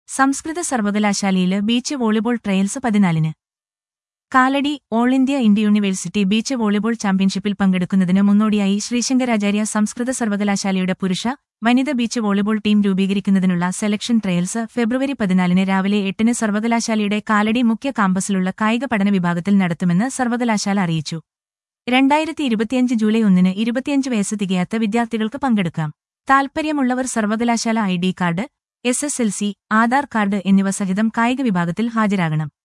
സംസ്കൃത സർവകലാശാലയില് beach volleyball trials പതിനാലിന് Kalady all India India university beach volleyball ചാമ്പ്യൻഷിപ്പിൽ പങ്കെടുക്കുന്നതിന് മുന്നോടിയായി ശ്രീശങ്കരാചാര്യ സംസ്കൃത സർവകലാശാലയുടെ പുരുഷ വനിത ബീച്ച് വോളിബോൾ ടീം രൂപീകരിക്കുന്നതിനുള്ള സെലക്ഷൻ ട്രയൽസ് ഫെബ്രുവരി പതിനാലിന് രാവിലെ എട്ടിന് സർവകലാശാലയുടെ കാലടി മുഖ്യ കാമ്പസിലുള്ള കായിക പഠന വിഭാഗത്തിൽ നടത്തുമെന്ന് സർവകലാശാല അറിയിച്ചു രണ്ടായിരത്തി ഇരുപത്തിയഞ്ച് ജൂലൈ ഒന്നിന് ഇരുപത്തിയഞ്ച് വയസ്സ് തികയാത്ത വിദ്യാർത്ഥികൾക്ക് പങ്കെടുക്കാം താൽപ്പര്യമുള്ളവർ സർവകലാശാല I D card S S L C Aadhaar card എന്നിവ സഹിതം കായിക വിഭാഗത്തിൽ ഹാജരാകണം